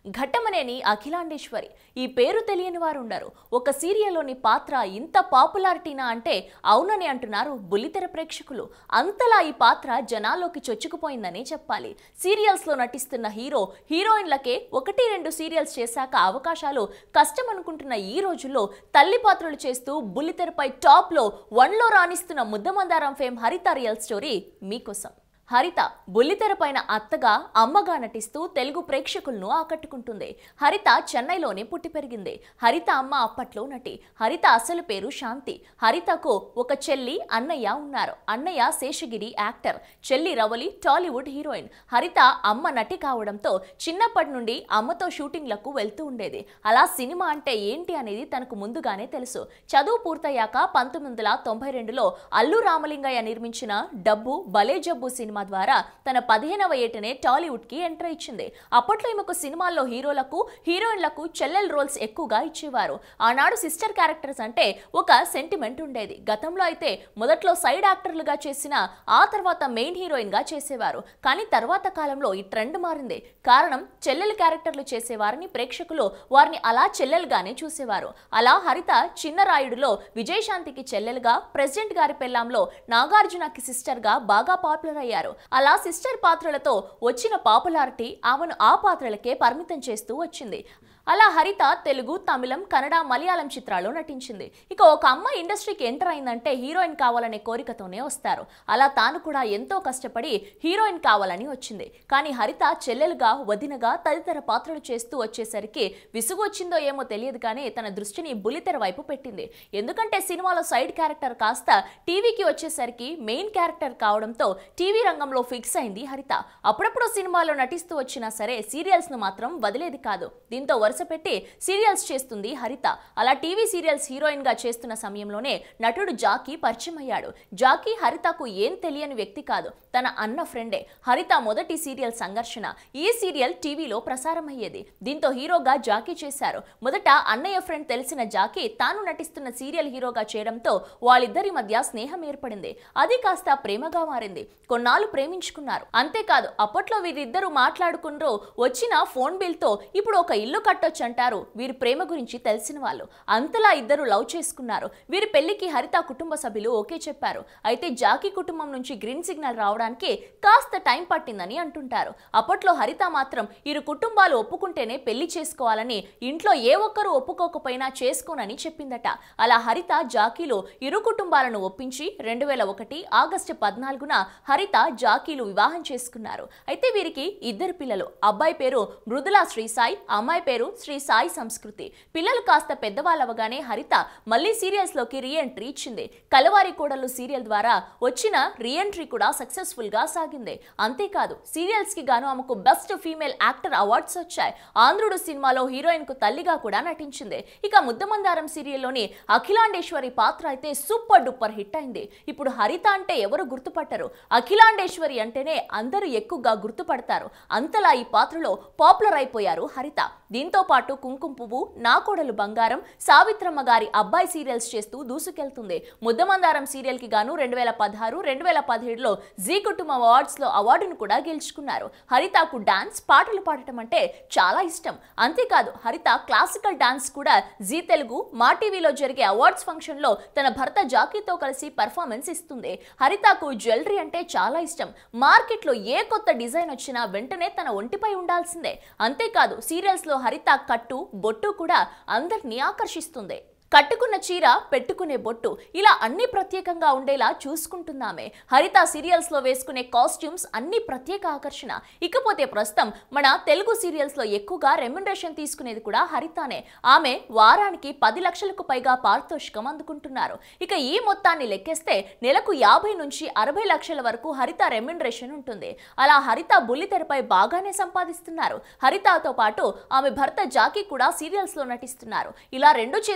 ఘట్టమనేని అఖిలాండేశ్వరి ఈ పేరు తెలియని వారు ఉండరు ఒక సీరియల్లోని పాత్ర ఇంత పాపులారిటీనా అంటే అవునని అంటున్నారు బుల్లితెర ప్రేక్షకులు అంతలా ఈ పాత్ర జనాల్లోకి చొచ్చుకుపోయిందని చెప్పాలి సీరియల్స్ లో నటిస్తున్న హీరో హీరోయిన్లకే ఒకటి రెండు సీరియల్స్ చేశాక అవకాశాలు కష్టం అనుకుంటున్న ఈ రోజుల్లో తల్లి పాత్రలు చేస్తూ బుల్లితెరపై టాప్ లో వన్ లో రాణిస్తున్న ముద్దమందారం ఫేమ్ హరిత రియల్ స్టోరీ మీకోసం హరిత బుల్లితెర పైన అత్తగా అమ్మగా నటిస్తూ తెలుగు ప్రేక్షకులను ఆకట్టుకుంటుంది హరిత చెన్నైలోనే పుట్టి పెరిగింది హరిత అమ్మ అప్పట్లో నటి హరిత అసలు పేరు శాంతి హరితకు ఒక చెల్లి అన్నయ్య ఉన్నారు అన్నయ్య శేషగిరి యాక్టర్ చెల్లి రవలి టాలీవుడ్ హీరోయిన్ హరిత అమ్మ నటి కావడంతో చిన్నప్పటి నుండి అమ్మతో షూటింగ్లకు వెళ్తూ ఉండేది అలా సినిమా అంటే ఏంటి అనేది తనకు ముందుగానే తెలుసు చదువు పూర్తయ్యాక పంతొమ్మిది వందల తొంభై రెండులో అల్లు రామలింగయ్య నిర్మించిన డబ్బు బలే జబ్బు సినిమా ద్వారా తన పదిహేనవ ఏటనే టాలీవుడ్ కి ఎంటర్ ఇచ్చింది అప్పట్లో ఈమెకు సినిమాల్లో హీరోలకు హీరోయిన్లకు చెల్లెల్ రోల్స్ ఎక్కువగా ఇచ్చేవారు ఆనాడు సిస్టర్ క్యారెక్టర్స్ అంటే ఒక సెంటిమెంట్ ఉండేది గతంలో అయితే మొదట్లో సైడ్ యాక్టర్లుగా చేసిన ఆ తర్వాత మెయిన్ హీరోయిన్ గా చేసేవారు కానీ తర్వాత కాలంలో ఈ ట్రెండ్ మారింది కారణం చెల్లెలు క్యారెక్టర్లు చేసేవారని ప్రేక్షకులు వారిని అలా చెల్లెలుగానే చూసేవారు అలా హరిత చిన్నరాయుడులో విజయశాంతికి చెల్లెలుగా ప్రెసిడెంట్ గారి పెళ్లాంలో నాగార్జునకి సిస్టర్ గా బాగా పాపులర్ అయ్యారు అలా సిస్టర్ పాత్రలతో వచ్చిన పాపులారిటీ ఆమెను ఆ పాత్రలకే పరిమితం చేస్తూ వచ్చింది అలా హరిత తెలుగు తమిళం కన్నడ మలయాళం చిత్రాల్లో నటించింది ఇక ఒక అమ్మాయి ఇండస్ట్రీకి ఎంటర్ అయిందంటే హీరోయిన్ కావాలనే కోరికతోనే వస్తారు అలా తాను కూడా ఎంతో కష్టపడి హీరోయిన్ కావాలని వచ్చింది కానీ హరిత చెల్లెలుగా వదినగా తదితర పాత్రలు చేస్తూ వచ్చేసరికి విసుగు వచ్చిందో ఏమో తెలియదు కానీ తన దృష్టిని బుల్లితెర వైపు పెట్టింది ఎందుకంటే సినిమాలో సైడ్ క్యారెక్టర్ కాస్త టీవీకి వచ్చేసరికి మెయిన్ క్యారెక్టర్ కావడంతో టీవీ రంగంలో ఫిక్స్ అయింది హరిత అప్పుడప్పుడు సినిమాలో నటిస్తూ వచ్చినా సరే సీరియల్స్ ను మాత్రం వదిలేది కాదు దీంతో వరుస పెట్టి సీరియల్స్ చేస్తుంది హరిత అలా టీవీ సీరియల్స్ హీరోయిన్ గా చేస్తున్న సమయంలోనే నటుడు జాకీ పరిచయం అయ్యాడు జాకీ హరితకు ఏం తెలియని వ్యక్తి కాదు తన అన్న ఫ్రెండే హరిత మొదటి సీరియల్ సంఘర్షణ ఈ సీరియల్ టీవీలో ప్రసారం అయ్యేది దీంతో హీరోగా జాకీ చేశారు మొదట అన్నయ్య ఫ్రెండ్ తెలిసిన జాకీ తాను నటిస్తున్న సీరియల్ హీరోగా చేయడంతో వాళ్ళిద్దరి మధ్య స్నేహం ఏర్పడింది అది కాస్త ప్రేమగా మారింది కొన్నాళ్ళు ప్రేమించుకున్నారు అంతేకాదు అప్పట్లో వీరిద్దరూ మాట్లాడుకుంటూ వచ్చిన ఫోన్ బిల్ తో ఇప్పుడు ఒక ఇల్లు కట్టొచ్చు అంటారు వీరి ప్రేమ గురించి తెలిసిన వాళ్ళు అంతలా ఇద్దరు లవ్ చేసుకున్నారు వీరి పెళ్లికి హరిత కుటుంబ సభ్యులు ఓకే చెప్పారు అయితే జాకీ కుటుంబం నుంచి గ్రీన్ సిగ్నల్ రావడానికి కాస్త టైం పట్టిందని అంటుంటారు అప్పట్లో హరిత మాత్రం ఇరు కుటుంబాలు ఒప్పుకుంటేనే పెళ్లి చేసుకోవాలని ఇంట్లో ఏ ఒక్కరు ఒప్పుకోకపోయినా చేసుకోనని చెప్పిందట అలా హరిత జాకీలో ఇరు కుటుంబాలను ఒప్పించి రెండు వేల ఒకటి ఆగస్టు పద్నాలుగున హరిత జాకీలు వివాహం చేసుకున్నారు అయితే వీరికి ఇద్దరు పిల్లలు అబ్బాయి పేరు మృదులా శ్రీసాయి అమ్మాయి పేరు శ్రీ సాయి సంస్కృతి పిల్లలు కాస్త పెద్దవాళ్ళవగానే హరిత మళ్ళీ సీరియల్స్ లోకి రీఎంట్రీ ఇచ్చింది కలవారి కోడలు సీరియల్ ద్వారా వచ్చిన రీఎంట్రీ కూడా సక్సెస్ఫుల్ గా సాగింది అంతేకాదు సీరియల్స్ కి గాను ఆమెకు బెస్ట్ ఫీమేల్ యాక్టర్ అవార్డ్స్ వచ్చాయి ఆంధ్రుడు సినిమాలో హీరోయిన్ కు తల్లిగా కూడా నటించింది ఇక ముద్దమందారం సీరియల్లోని అఖిలాండేశ్వరి పాత్ర అయితే సూపర్ డూపర్ హిట్ అయింది ఇప్పుడు హరిత అంటే ఎవరు గుర్తుపట్టరు అఖిలాండేశ్వరి అంటేనే అందరూ ఎక్కువగా గుర్తుపడతారు అంతలా ఈ పాత్రలో పాపులర్ అయిపోయారు హరిత దీంతో పాటు కుంకుమ పువ్వు నా కోడలు బంగారం సావిత్రమ్మ గారి అబ్బాయి సీరియల్స్ చేస్తూ దూసుకెళ్తుంది ముద్దమందారం సీరియల్ కి గాను రెండు వేల పదహారు రెండు వేల పదిహేడులో జీ కుటుంబం అవార్డ్స్ లో అవార్డును కూడా గెలుచుకున్నారు హరితకు డాన్స్ పాటలు పాడటం అంటే చాలా ఇష్టం అంతేకాదు హరిత క్లాసికల్ డాన్స్ కూడా జీ తెలుగు మా టీవీలో జరిగే అవార్డ్స్ ఫంక్షన్ లో తన భర్త జాకీతో కలిసి పర్ఫార్మెన్స్ ఇస్తుంది హరితకు జ్యువెలరీ అంటే చాలా ఇష్టం మార్కెట్ లో ఏ కొత్త డిజైన్ వచ్చినా వెంటనే తన ఒంటిపై ఉండాల్సిందే అంతేకాదు సీరియల్స్ లో హరిత కట్టు బొట్టు కూడా అందరినీ ఆకర్షిస్తుంది కట్టుకున్న చీర పెట్టుకునే బొట్టు ఇలా అన్ని ప్రత్యేకంగా ఉండేలా చూసుకుంటున్నామే హరిత సీరియల్స్ లో వేసుకునే కాస్ట్యూమ్స్ అన్ని ప్రత్యేక ఆకర్షణ ఇకపోతే ప్రస్తుతం మన తెలుగు సీరియల్స్ లో ఎక్కువగా రెమ్యునరేషన్ తీసుకునేది కూడా హరితానే ఆమె వారానికి పది లక్షలకు పైగా పారితోషికం అందుకుంటున్నారు ఇక ఈ మొత్తాన్ని లెక్కేస్తే నెలకు యాభై నుంచి అరవై లక్షల వరకు హరిత రెమ్యునరేషన్ ఉంటుంది అలా హరిత బుల్లితెరపై బాగానే సంపాదిస్తున్నారు హరితతో పాటు ఆమె భర్త జాకీ కూడా సీరియల్స్ లో నటిస్తున్నారు ఇలా రెండు చేతులు సంపాదించారు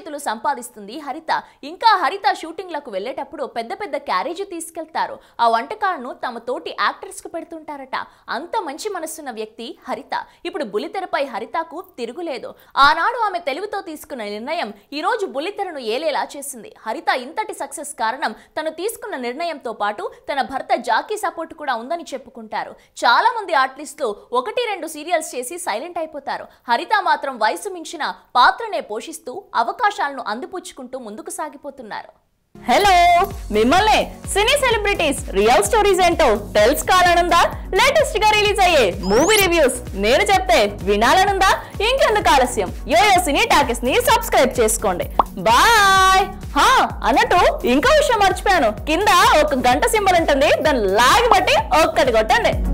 సంపాదిస్తుంది హరిత ఇంకా హరిత షూటింగ్లకు వెళ్ళేటప్పుడు పెద్ద పెద్ద క్యారేజీ తీసుకెళ్తారు ఆ వంటకాలను తమ తోటి యాక్టర్స్ కు పెడుతుంటారట అంత మంచి మనసున్న వ్యక్తి హరిత ఇప్పుడు బుల్లితెరపై హరితకు తిరుగులేదు ఆనాడు ఆమె తెలివితో తీసుకున్న నిర్ణయం ఈ రోజు బుల్లితెరను ఏలేలా చేసింది హరిత ఇంతటి సక్సెస్ కారణం తను తీసుకున్న నిర్ణయంతో పాటు తన భర్త జాకీ సపోర్ట్ కూడా ఉందని చెప్పుకుంటారు చాలా మంది ఆర్టిస్టులు ఒకటి రెండు సీరియల్స్ చేసి సైలెంట్ అయిపోతారు హరిత మాత్రం వయసు మించిన పాత్రనే పోషిస్తూ అవకాశాలను అందిపుచ్చుకుంటూ ముందుకు సాగిపోతున్నారు హలో మిమ్మల్ని సినీ సెలబ్రిటీస్ రియల్ స్టోరీస్ ఏంటో తెలుసుకోవాలనుందా లేటెస్ట్ గా రిలీజ్ అయ్యే మూవీ రివ్యూస్ నేను చెప్తే వినాలనుందా ఇంకెందుకు ఆలస్యం యోయో సినీ టాకీస్ ని సబ్స్క్రైబ్ చేసుకోండి బాయ్ హా అన్నట్టు ఇంకో విషయం మర్చిపోయాను కింద ఒక గంట సింబల్ ఉంటుంది దాన్ని లాగి బట్టి ఒక్కటి కొట్టండి